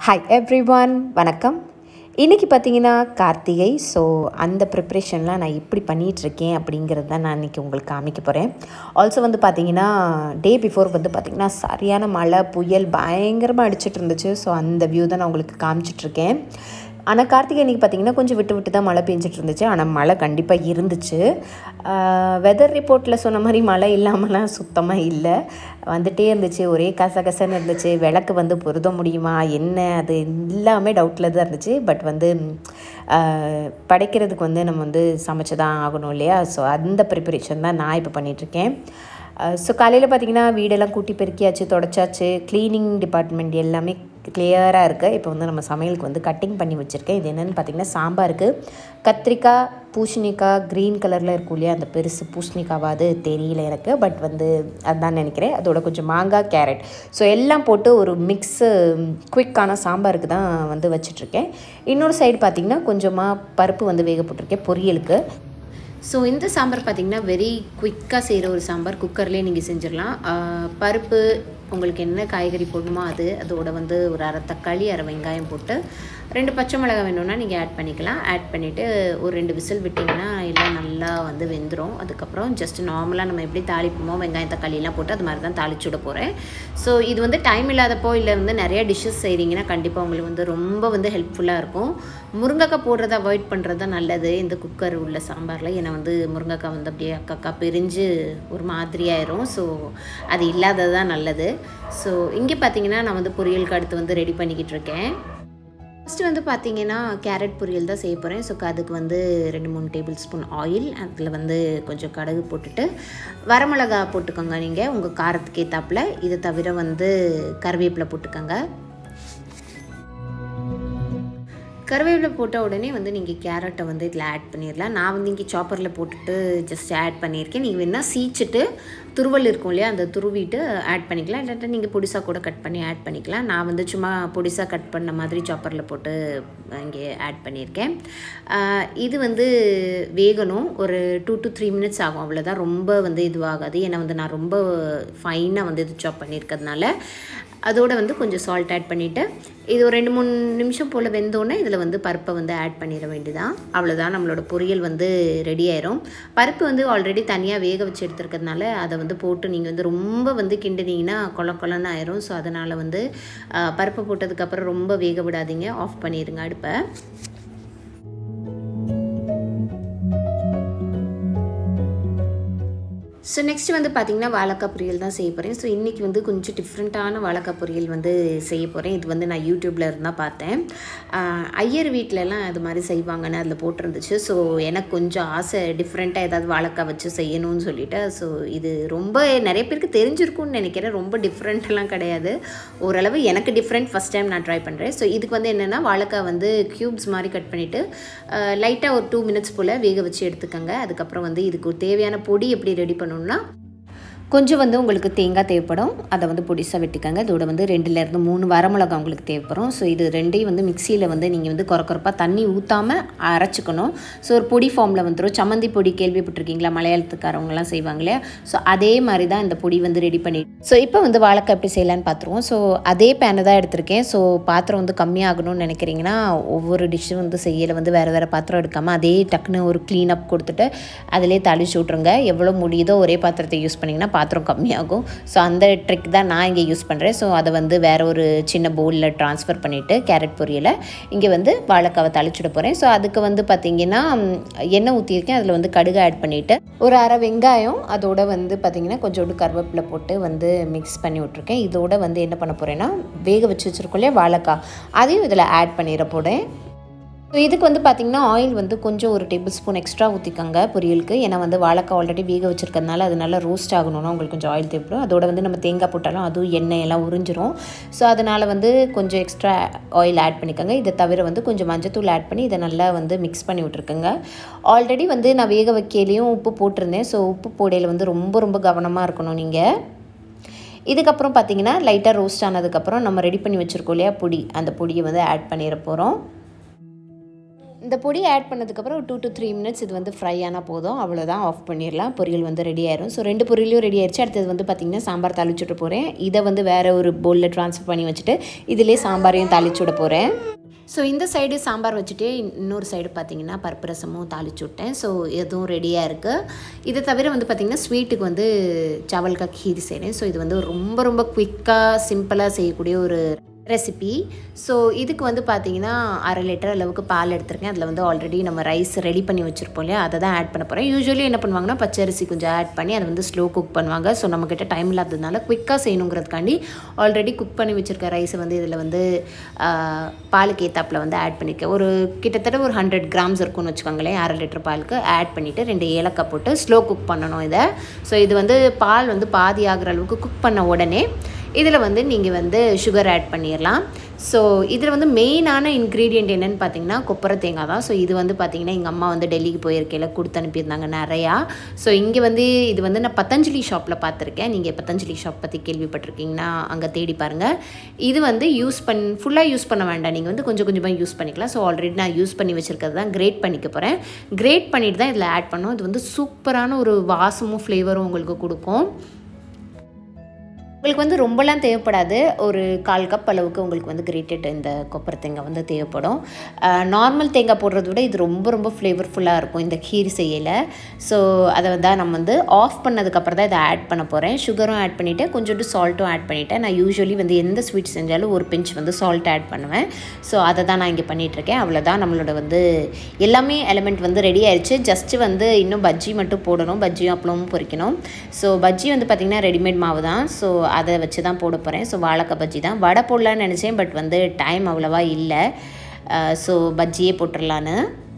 hi every one வணக்கம் இன்றைக்கி பார்த்தீங்கன்னா கார்த்திகை ஸோ அந்த ப்ரிப்ரேஷன்லாம் நான் எப்படி பண்ணிகிட்ருக்கேன் அப்படிங்கிறது தான் நான் இன்றைக்கி உங்களுக்கு காமிக்க போகிறேன் ஆல்சோ வந்து பார்த்தீங்கன்னா டே பிஃபோர் வந்து பார்த்திங்கன்னா சரியான மழை புயல் பயங்கரமாக அடிச்சிட்டு இருந்துச்சு ஸோ அந்த வியூ தான் நான் உங்களுக்கு காமிச்சிட்ருக்கேன் ஆனால் கார்த்திகை அன்றைக்கி பார்த்திங்கன்னா கொஞ்சம் விட்டு விட்டு தான் மழை பெஞ்சிட்டு இருந்துச்சு ஆனால் மழை கண்டிப்பாக இருந்துச்சு வெதர் ரிப்போர்ட்டில் சொன்ன மாதிரி மழை இல்லாமலாம் சுத்தமாக இல்லை வந்துட்டே இருந்துச்சு ஒரே கசகசன்னு இருந்துச்சு விளக்கு வந்து பொருத முடியுமா என்ன அது எல்லாமே டவுட்டில் தான் இருந்துச்சு பட் வந்து ஆஹ், படைக்கிறதுக்கு வந்து நம்ம வந்து சமைச்சு தான் ஆகணும் இல்லையா ஸோ அந்த ப்ரிப்பரேஷன் தான் நான் இப்போ பண்ணிகிட்ருக்கேன் ஸோ காலையில் பார்த்தீங்கன்னா வீடெல்லாம் கூட்டி பெருக்கியாச்சு தொடச்சாச்சு க்ளீனிங் டிபார்ட்மெண்ட் எல்லாமே கிளியராக இருக்குது இப்போ வந்து நம்ம சமையலுக்கு வந்து கட்டிங் பண்ணி வச்சுருக்கேன் இது என்னென்னு பார்த்தீங்கன்னா சாம்பாருக்கு கத்திரிக்காய் பூசணிக்காய் க்ரீன் கலரில் இருக்கும் இல்லையா அந்த பெருசு பூசணிக்காவா அது தெரியல எனக்கு பட் வந்து அதுதான் நினைக்கிறேன் அதோட கொஞ்சம் மாங்காய் கேரட் ஸோ எல்லாம் போட்டு ஒரு மிக்ஸு குயிக்கான சாம்பாருக்கு தான் வந்து வச்சிட்ருக்கேன் இன்னொரு சைடு பார்த்திங்கன்னா கொஞ்சமாக பருப்பு வந்து வேக போட்டிருக்கேன் பொரியலுக்கு ஸோ இந்த சாம்பார் பார்த்திங்கன்னா வெரி குயிக்காக செய்கிற ஒரு சாம்பார் குக்கர்லேயே நீங்கள் செஞ்சிடலாம் ஆஹ் பருப்பு உங்களுக்கு என்ன காய்கறி போடணுமோ அது அதோட வந்து ஒரு அரை தக்காளி அரை வெங்காயம் போட்டு ரெண்டு பச்சை மிளகாய் வேணும்னா நீங்கள் ஆட் பண்ணிக்கலாம் ஆட் பண்ணிவிட்டு ஒரு ரெண்டு விசில் விட்டிங்கன்னா எல்லாம் நல்லா வந்து வெந்துடும் அதுக்கப்புறம் ஜஸ்ட் நார்மலாக நம்ம எப்படி தாளிப்போமோ வெங்காயம் தக்காளிலாம் போட்டு அது மாதிரி தான் தாளிச்சு விட போகிறேன் ஸோ இது வந்து டைம் இல்லாதப்போ இல்லை வந்து நிறைய டிஷ்ஷஸ் செய்கிறீங்கன்னா கண்டிப்பாக உங்களுக்கு வந்து ரொம்ப வந்து ஹெல்ப்ஃபுல்லாக இருக்கும் முருங்கைக்காய் போடுறத அவாய்ட் பண்ணுறது தான் நல்லது இந்த குக்கர் உள்ள சாம்பாரில் ஏன்னா வந்து முருங்கைக்காய் வந்து அப்படியே அக்கா பிரிஞ்சு ஒரு மாதிரி ஆயிரும் ஸோ அது இல்லாதது தான் நல்லது ஸோ இங்கே பார்த்தீங்கன்னா நான் வந்து பொரியலுக்கு அடுத்து வந்து ரெடி பண்ணிக்கிட்டு இருக்கேன் ஃபஸ்ட்டு வந்து பார்த்தீங்கன்னா கேரட் பொரியல் தான் செய்ய போகிறேன் ஸோ அதுக்கு வந்து ரெண்டு மூணு டேபிள் ஸ்பூன் ஆயில் அதில் வந்து கொஞ்சம் கடுகு போட்டுட்டு வரமிளகா போட்டுக்கோங்க நீங்கள் உங்கள் காரத்துக்கு ஏற்றாப்புல இதை தவிர வந்து கருவேப்பிலை போட்டுக்கோங்க கருவேப்பிலை போட்ட உடனே வந்து நீங்கள் கேரட்டை வந்து இதில் ஆட் பண்ணிடலாம் நான் வந்து இங்கே சாப்பரில் போட்டுட்டு ஜஸ்ட் ஆட் பண்ணியிருக்கேன் நீங்கள் வேணால் சீச்சிட்டு துருவல் இருக்கும் இல்லையா அந்த துருவிட்டு ஆட் பண்ணிக்கலாம் இல்லாட்டா நீங்கள் பொடிசாக கூட கட் பண்ணி ஆட் பண்ணிக்கலாம் நான் வந்து சும்மா பொடிசாக கட் பண்ண மாதிரி சாப்பரில் போட்டு இங்கே ஆட் பண்ணியிருக்கேன் ஆஹ் இது வந்து வேகணும் ஒரு டூ டு த்ரீ மினிட்ஸ் ஆகும் அவ்வளோதான் ரொம்ப வந்து இதுவாகாது ஏன்னா வந்து நான் ரொம்ப ஃபைனாக வந்து இது சாப் பண்ணியிருக்கிறதுனால அதோட வந்து கொஞ்சம் சால்ட் ஆட் பண்ணிவிட்டு இது ஒரு ரெண்டு மூணு நிமிஷம் போல் வெந்தோடனே இதில் வந்து பருப்பை வந்து ஆட் பண்ணிட வேண்டியதான் அவ்வளோதான் நம்மளோட பொரியல் வந்து ரெடி ஆயிரும் பருப்பு வந்து ஆல்ரெடி தனியாக வேக வச்சு எடுத்துருக்கிறதுனால அதை வந்து போட்டு நீங்கள் வந்து ரொம்ப வந்து கிண்டுனீங்கன்னா கொல கொலன்னு ஆயிரும் ஸோ அதனால் வந்து ஆஹ், பருப்பு போட்டதுக்கப்புறம் ரொம்ப வேக விடாதீங்க ஆஃப் பண்ணிடுங்க அடுப்பை ஸோ நெக்ஸ்ட் வந்து பார்த்திங்கன்னா வாழைக்காய் பொரியல் தான் செய்ய போகிறேன் ஸோ இன்றைக்கி வந்து கொஞ்சம் டிஃப்ரெண்ட்டான வாழைக்காய் பொரியல் வந்து செய்ய போகிறேன் இது வந்து நான் யூடியூப்பில் இருந்தால் பார்த்தேன் ஆஹ் ஐயர் வீட்டிலலாம் அது மாதிரி செய்வாங்கன்னு அதில் போட்டிருந்துச்சு ஸோ எனக்கு கொஞ்சம் ஆசை டிஃப்ரெண்ட்டாக ஏதாவது வாழைக்காய் வச்சு செய்யணும்னு சொல்லிட்டு ஸோ இது ரொம்ப நிறைய பேருக்கு தெரிஞ்சிருக்கும்னு நினைக்கிறேன் ரொம்ப டிஃப்ரெண்ட்லாம் கிடையாது ஓரளவு எனக்கு டிஃப்ரெண்ட் ஃபஸ்ட் டைம் நான் ட்ரை பண்ணுறேன் ஸோ இதுக்கு வந்து என்னென்னா வாழைக்காய் வந்து க்யூப்ஸ் மாதிரி கட் பண்ணிவிட்டு லைட்டாக ஒரு டூ மினிட்ஸ் போல் வேக வச்சு எடுத்துக்கோங்க அதுக்கப்புறம் வந்து இதுக்கு ஒரு தேவையான பொடி எப்படி ரெடி பண்ணணும்னா கொஞ்சம் வந்து உங்களுக்கு தேங்காய் தேவைப்படும் அதை வந்து பொடிசாக வெட்டிக்கோங்க இதோட வந்து ரெண்டுலேருந்து மூணு வரமிளகா உங்களுக்கு தேவைப்படும் ஸோ இது ரெண்டையும் வந்து மிக்சியில் வந்து நீங்கள் வந்து குறை குறைப்பாக தண்ணி ஊற்றாமல் அரைச்சிக்கணும் ஸோ ஒரு பொடி ஃபார்மில் வந்துடும் சம்மந்தி பொடி கேள்விப்பட்டிருக்கீங்களா மலையாளத்துக்காரவங்கலாம் செய்வாங்க இல்லையா ஸோ அதே மாதிரி தான் இந்த பொடி வந்து ரெடி பண்ணி ஸோ இப்போ வந்து வாழைக்காய் எப்படி செய்யலான்னு பார்த்துருவோம் ஸோ அதே பேனை தான் எடுத்திருக்கேன் ஸோ பாத்திரம் வந்து கம்மியாகணும்னு நினைக்கிறீங்கன்னா ஒவ்வொரு டிஷ்ஷும் வந்து செய்யலை வந்து வேறு வேறு பாத்திரம் எடுக்காமல் அதே டக்குன்னு ஒரு க்ளீன் அப் கொடுத்துட்டு அதிலே தளிச்சு விட்ருங்க எவ்வளோ முடியுதோ ஒரே பாத்திரத்தை யூஸ் பண்ணிங்கன்னா பாத்திரம் கம்மியாகும் ஸோ அந்த ட்ரிக் தான் நான் இங்கே யூஸ் பண்ணுறேன் ஸோ அதை வந்து வேறு ஒரு சின்ன பவுலில் ட்ரான்ஸ்ஃபர் பண்ணிவிட்டு கேரட் பொரியலை இங்கே வந்து வாழைக்காவை தளிச்சுட போகிறேன் ஸோ அதுக்கு வந்து பார்த்திங்கன்னா ம், எண்ணெய் ஊற்றியிருக்கேன் அதில் வந்து கடுகு ஆட் பண்ணிவிட்டு ஒரு அரை வெங்காயம் அதோட வந்து பார்த்திங்கன்னா கொஞ்சோண்டு கருவேப்பிலை போட்டு வந்து மிக்ஸ் பண்ணி விட்ருக்கேன் இதோட வந்து என்ன பண்ண போகிறேன்னா வேக வச்சு வச்சுருக்கோம் இல்லையா வாழைக்காய் அதையும் இதில் ஆட் பண்ணிட போகிறேன் ஸோ இதுக்கு வந்து பார்த்திங்கன்னா ஆயில் வந்து கொஞ்சம் ஒரு டேபிள் ஸ்பூன் எக்ஸ்ட்ரா ஊற்றிக்கோங்க பொரியலுக்கு ஏன்னா வந்து வாழைக்காய் ஆல்ரெடி வேக வச்சிருக்கறதுனால அது நல்லா ரோஸ்ட் ஆகணும்னா உங்களுக்கு கொஞ்சம் ஆயில் தேவைப்படும் அதோட வந்து நம்ம தேங்காய் போட்டாலும் அதுவும் எண்ணெய் எல்லாம் உறிஞ்சிரும் ஸோ அதனால் வந்து கொஞ்சம் எக்ஸ்ட்ரா ஆயில் ஆட் பண்ணிக்கோங்க இதை தவிர வந்து கொஞ்சம் மஞ்சத்தூள் ஆட் பண்ணி இதை நல்லா வந்து மிக்ஸ் பண்ணி விட்ருக்கோங்க ஆல்ரெடி வந்து நான் வேக வைக்கையிலையும் உப்பு போட்டிருந்தேன் ஸோ உப்பு போடையில் வந்து ரொம்ப ரொம்ப கவனமாக இருக்கணும் நீங்கள் இதுக்கப்புறம் பார்த்தீங்கன்னா லைட்டாக ரோஸ்ட் ஆனதுக்கப்புறம் நம்ம ரெடி பண்ணி வச்சுருக்கோம் இல்லையா பொடி அந்த பொடியை வந்து ஆட் பண்ணிட போகிறோம் இந்த பொடி ஆட் பண்ணதுக்கப்புறம் ஒரு டூ டு த்ரீ மினிட்ஸ் இது வந்து ஃப்ரை ஆனால் போதும் அவ்வளோதான் ஆஃப் பண்ணிடலாம் பொரியல் வந்து ரெடி ஆயிரும் ஸோ ரெண்டு பொரியலும் ரெடி ஆயிடுச்சு அடுத்தது வந்து பார்த்திங்கன்னா சாம்பார் தாளிச்சுட்டு போகிறேன் இதை வந்து வேறு ஒரு பவுலில் ட்ரான்ஸ்ஃபர் பண்ணி வச்சுட்டு இதிலே சாம்பாரையும் தாளிச்சு விட போகிறேன் ஸோ இந்த சைடு சாம்பார் வச்சுட்டு இன்னொரு சைடு பார்த்தீங்கன்னா பருப்பு ரசமும் தாளிச்சு விட்டேன் ஸோ எதுவும் ரெடியாக இருக்குது இதை தவிர வந்து பார்த்திங்கன்னா ஸ்வீட்டுக்கு வந்து சவல்கா கீர் செய்கிறேன் ஸோ இது வந்து ரொம்ப ரொம்ப குயிக்காக சிம்பிளாக செய்யக்கூடிய ஒரு ரெசிபி ஸோ இதுக்கு வந்து பார்த்தீங்கன்னா அரை லிட்டர் அளவுக்கு பால் எடுத்திருக்கேன் அதில் வந்து ஆல்ரெடி நம்ம ரைஸ் ரெடி பண்ணி வச்சுருப்போம் இல்லையா அதை தான் ஆட் பண்ண போகிறேன் யூஸ்வலி என்ன பண்ணுவாங்கன்னா பச்சரிசி கொஞ்சம் ஆட் பண்ணி அதை வந்து ஸ்லோ குக் பண்ணுவாங்க ஸோ நம்மக்கிட்ட டைம் இல்லாததுனால குயிக்காக செய்யணுங்கிறதுக்காண்டி ஆல்ரெடி குக் பண்ணி வச்சுருக்க ரைஸை வந்து இதில் வந்து ஆஹ், பாலுக்கு ஏத்தாப்பில் வந்து ஆட் பண்ணிக்க ஒரு கிட்டத்தட்ட ஒரு ஹண்ட்ரட் கிராம்ஸ் இருக்கும்னு வச்சுக்கோங்களேன் அரை லிட்டர் பாலுக்கு ஆட் பண்ணிவிட்டு ரெண்டு ஏலக்காய் போட்டு ஸ்லோ குக் பண்ணணும் இதை ஸோ இது வந்து பால் வந்து பாதி ஆகிற அளவுக்கு குக் பண்ண உடனே இதில் வந்து நீங்கள் வந்து சுகர் ஆட் பண்ணிடலாம் ஸோ இதில் வந்து மெயினான இன்க்ரீடியண்ட் என்னென்னு பார்த்தீங்கன்னா கொப்பரை தேங்காய் தான் ஸோ இது வந்து பார்த்தீங்கன்னா எங்கள் அம்மா வந்து டெல்லிக்கு போயிருக்கையில் கொடுத்து அனுப்பியிருந்தாங்க நிறையா ஸோ இங்கே வந்து இது வந்து நான் பத்தஞ்சலி ஷாப்பில் பார்த்துருக்கேன் நீங்கள் பத்தஞ்சலி ஷாப் பற்றி கேள்விப்பட்டிருக்கீங்கன்னா அங்கே தேடி பாருங்கள் இது வந்து யூஸ் பண் ஃபுல்லாக யூஸ் பண்ண வேண்டாம் நீங்கள் வந்து கொஞ்சம் கொஞ்சமாக யூஸ் பண்ணிக்கலாம் ஸோ ஆல்ரெடி நான் யூஸ் பண்ணி வச்சுருக்கிறது தான் கிரேட் பண்ணிக்க போகிறேன் கிரேட் பண்ணிட்டு தான் இதில் ஆட் பண்ணோம் இது வந்து சூப்பரான ஒரு வாசமும் ஃப்ளேவரும் உங்களுக்கு கொடுக்கும் உங்களுக்கு வந்து ரொம்பலாம் தேவைப்படாது ஒரு கால் கப் அளவுக்கு உங்களுக்கு வந்து கிரேட்டட் இந்த கொப்பரை தேங்காய் வந்து தேவைப்படும் நார்மல் தேங்காய் போடுறத விட இது ரொம்ப ரொம்ப ஃப்ளேவர்ஃபுல்லாக இருக்கும் இந்த கீர் செய்யலை ஸோ அதை வந்து நம்ம வந்து ஆஃப் பண்ணதுக்கப்புறம் தான் இதை ஆட் பண்ண போகிறேன் சுகரும் ஆட் பண்ணிவிட்டு கொஞ்சோண்டு சால்ட்டும் ஆட் பண்ணிவிட்டேன் நான் யூஸ்வலி வந்து எந்த ஸ்வீட் செஞ்சாலும் ஒரு பிஞ்ச் வந்து சால்ட் ஆட் பண்ணுவேன் ஸோ அதை தான் நான் இங்கே பண்ணிகிட்ருக்கேன் அவ்வளோதான் நம்மளோட வந்து எல்லாமே எலமெண்ட் வந்து ரெடி ஆயிடுச்சு ஜஸ்ட்டு வந்து இன்னும் பஜ்ஜி மட்டும் போடணும் பஜ்ஜியும் அப்பளமும் பொரிக்கணும் ஸோ பஜ்ஜி வந்து பார்த்திங்கன்னா ரெடிமேட் மாவு தான் ஸோ அதை வச்சு தான் போட போகிறேன் ஸோ வாழைக்காய் பஜ்ஜி தான் வடை போடலான்னு நினச்சேன் பட் வந்து டைம் அவ்வளோவா இல்லை ஸோ பஜ்ஜியே போட்டுடலான்னு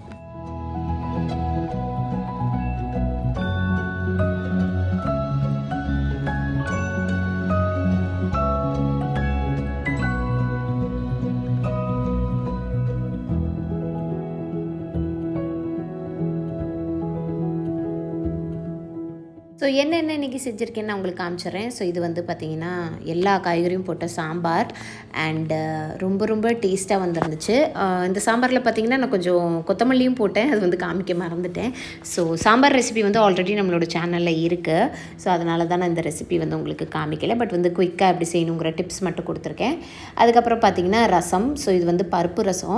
ஸோ என்னென்ன இன்றைக்கி செஞ்சுருக்கேன்னு நான் உங்களுக்கு காமிச்சிடுறேன் ஸோ இது வந்து பார்த்திங்கன்னா எல்லா காய்கறியும் போட்ட சாம்பார் அண்டு ரொம்ப ரொம்ப டேஸ்ட்டாக வந்துருந்துச்சு அஹ் இந்த சாம்பாரில் பார்த்திங்கன்னா நான் கொஞ்சம் கொத்தமல்லியும் போட்டேன் அது வந்து காமிக்க மறந்துட்டேன் ஸோ சாம்பார் ரெசிபி வந்து ஆல்ரெடி நம்மளோட சேனலில் இருக்குது ஸோ அதனால தான் நான் இந்த ரெசிபி வந்து உங்களுக்கு காமிக்கல பட் வந்து குயிக்காக எப்படி செய்யணுங்கிற டிப்ஸ் மட்டும் கொடுத்துருக்கேன் அதுக்கப்புறம் பார்த்திங்கன்னா ரசம் ஸோ இது வந்து பருப்பு ரசம்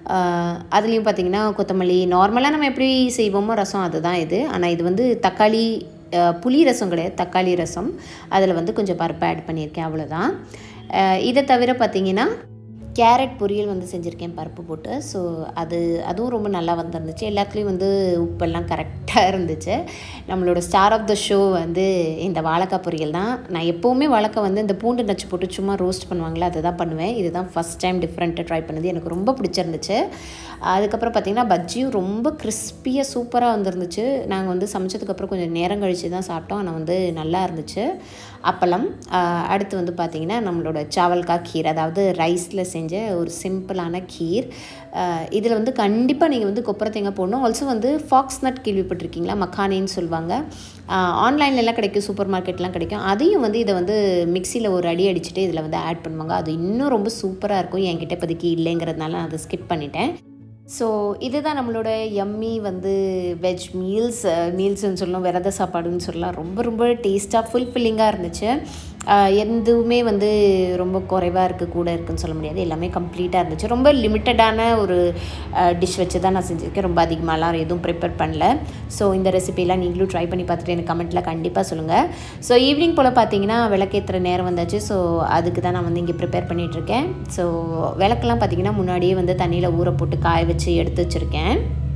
அஹ் அதுலேயும் பார்த்திங்கன்னா கொத்தமல்லி நார்மலாக நம்ம எப்படி செய்வோமோ ரசம் அதுதான் இது ஆனால் இது வந்து தக்காளி அஹ் புளி ரசம் கிடையாது தக்காளி ரசம் அதில் வந்து கொஞ்சம் பருப்பு ஆட் பண்ணியிருக்கேன் அவ்வளோதான் அஹ் இதை தவிர பார்த்தீங்கன்னா கேரட் பொரியல் வந்து செஞ்சுருக்கேன் பருப்பு போட்டு ஸோ அது அதுவும் ரொம்ப நல்லா வந்துருந்துச்சு எல்லாத்துலேயும் வந்து உப்பெல்லாம் கரெக்டாக இருந்துச்சு நம்மளோட ஸ்டார் ஆஃப் த ஷோ வந்து இந்த வாழைக்காய் பொரியல் தான் நான் எப்போவுமே வாழைக்காய் வந்து இந்த பூண்டு நச்சு போட்டு சும்மா ரோஸ்ட் பண்ணுவாங்களே அதை தான் பண்ணுவேன் இதுதான் ஃபஸ்ட் டைம் டிஃப்ரெண்ட்டாக ட்ரை பண்ணது எனக்கு ரொம்ப பிடிச்சிருந்துச்சு அதுக்கப்புறம் பார்த்திங்கன்னா பஜ்ஜியும் ரொம்ப கிறிஸ்பியாக சூப்பராக வந்துருந்துச்சு நாங்கள் வந்து சமைச்சதுக்கப்புறம் கொஞ்சம் நேரம் கழித்து தான் சாப்பிட்டோம் ஆனால் வந்து நல்லா இருந்துச்சு அப்பளம் ஆஹ் அடுத்து வந்து பார்த்திங்கன்னா நம்மளோட சாவல்கா கீர் அதாவது ரைஸில் செஞ்ச ஒரு சிம்பிளான கீர் இதில் வந்து கண்டிப்பாக நீங்கள் வந்து கொப்பரை தேங்காய் போடணும் ஆல்சோ வந்து ஃபாக்ஸ் நட் கேள்விப்பட்டிருக்கீங்களா மக்கானேன்னு சொல்லுவாங்க ஆன்லைன்லலாம் கிடைக்கும் சூப்பர் மார்க்கெட்லாம் கிடைக்கும் அதையும் வந்து இதை வந்து மிக்சியில் ஒரு அடி அடிச்சுட்டு இதில் வந்து ஆட் பண்ணுவாங்க அது இன்னும் ரொம்ப சூப்பராக இருக்கும் என்கிட்ட இப்போதைக்கு இல்லைங்கிறதுனால நான் அதை ஸ்கிப் பண்ணிட்டேன் ஸோ இதுதான் நம்மளோட எம்மி வந்து வெஜ் மீல்ஸ் மீல்ஸ்னு சொல்லலாம் விரத சாப்பாடுன்னு சொல்லலாம் ரொம்ப ரொம்ப டேஸ்ட்டாக ஃபுல்ஃபில்லிங்காக இருந்துச்சு ஆஹ் எதுவுமே வந்து ரொம்ப குறைவாக இருக்குது கூட இருக்குன்னு சொல்ல முடியாது எல்லாமே கம்ப்ளீட்டாக இருந்துச்சு ரொம்ப லிமிட்டடான ஒரு டிஷ் வச்சு தான் நான் செஞ்சுருக்கேன் ரொம்ப அதிகமாகலாம் எதுவும் ப்ரிப்பேர் பண்ணல ஸோ இந்த ரெசிபிலாம் நீங்களும் ட்ரை பண்ணி பார்த்துட்டு எனக்கு கமெண்ட்டில் கண்டிப்பாக சொல்லுங்கள் ஸோ ஈவினிங் போல் பார்த்தீங்கன்னா விளக்கேற்றுற நேரம் வந்தாச்சு ஸோ அதுக்கு தான் நான் வந்து இங்கே ப்ரிப்பேர் பண்ணிகிட்ருக்கேன் ஸோ விளக்கெல்லாம் பார்த்தீங்கன்னா முன்னாடியே வந்து தண்ணியில் ஊற போட்டு காய வச்சு எடுத்து வச்சுருக்கேன்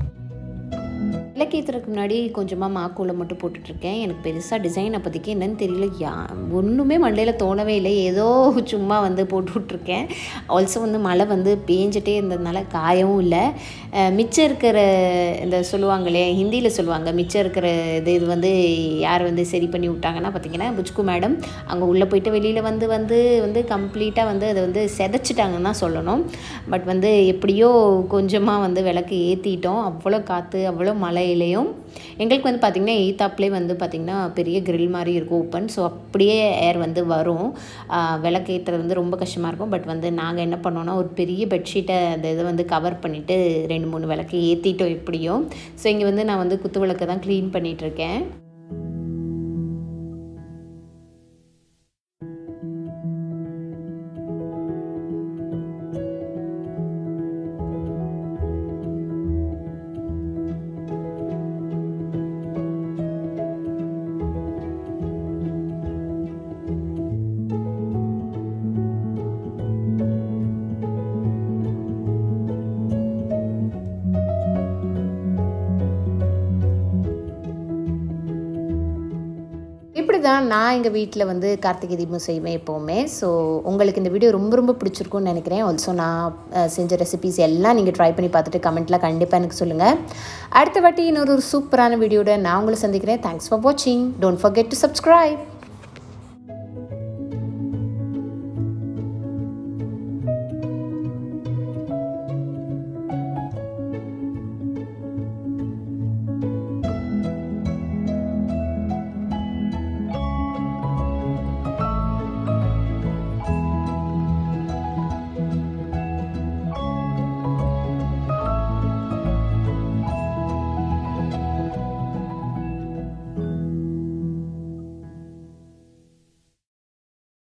விளக்கேற்றுறதுக்கு முன்னாடி கொஞ்சமாக மாக்கூலை மட்டும் போட்டுட்ருக்கேன் எனக்கு பெருசாக டிசைன் அப்போதைக்கு என்னன்னு தெரியல யா ஒன்றுமே மண்டையில் தோணவே இல்லை ஏதோ சும்மா வந்து போட்டு விட்ருக்கேன் ஆல்சோ வந்து மழை வந்து பேஞ்சிட்டே இருந்ததுனால காயவும் இல்லை அஹ் மிச்சம் இருக்கிற இந்த சொல்லுவாங்களே ஹிந்தியில் சொல்லுவாங்க மிச்சம் இருக்கிற இது இது வந்து யார் வந்து சரி பண்ணி விட்டாங்கன்னா பார்த்தீங்கன்னா புச்கு மேடம் அங்கே உள்ளே போயிட்டு வெளியில் வந்து வந்து வந்து கம்ப்ளீட்டாக வந்து அதை வந்து செதைச்சிட்டாங்கன்னு தான் சொல்லணும் பட் வந்து எப்படியோ கொஞ்சமாக வந்து விளக்கு ஏற்றிட்டோம் அவ்வளோ காற்று அவ்வளோ மழை காலையிலையும் எங்களுக்கு வந்து பார்த்திங்கன்னா எய்த்தாப்லேயே வந்து பார்த்திங்கன்னா பெரிய கிரில் மாதிரி இருக்கும் ஓப்பன் ஸோ அப்படியே ஏர் வந்து வரும் விளக்கு ஏற்றுறது வந்து ரொம்ப கஷ்டமாக இருக்கும் பட் வந்து நாங்கள் என்ன பண்ணோன்னா ஒரு பெரிய பெட்ஷீட்டை அந்த இதை வந்து கவர் பண்ணிவிட்டு ரெண்டு மூணு விளக்கு ஏற்றிட்டோம் எப்படியும் ஸோ இங்கே வந்து நான் வந்து குத்து விளக்கு தான் க்ளீன் பண்ணிகிட்ருக்கேன் இப்படி தான் நான் எங்கள் வீட்டில் வந்து கார்த்திகை தீபம் செய்வேன் எப்போவுமே ஸோ உங்களுக்கு இந்த வீடியோ ரொம்ப ரொம்ப பிடிச்சிருக்கும்னு நினைக்கிறேன் ஆல்சோ நான் அஹ், செஞ்ச ரெசிபிஸ் எல்லாம் நீங்கள் ட்ரை பண்ணி பார்த்துட்டு கமெண்ட்டில் கண்டிப்பாக எனக்கு சொல்லுங்கள் அடுத்த வாட்டி இன்னொரு ஒரு சூப்பரான வீடியோட நான் உங்களை சந்திக்கிறேன் தேங்க்ஸ் ஃபார் வாட்சிங் டோன்ட் forget டு subscribe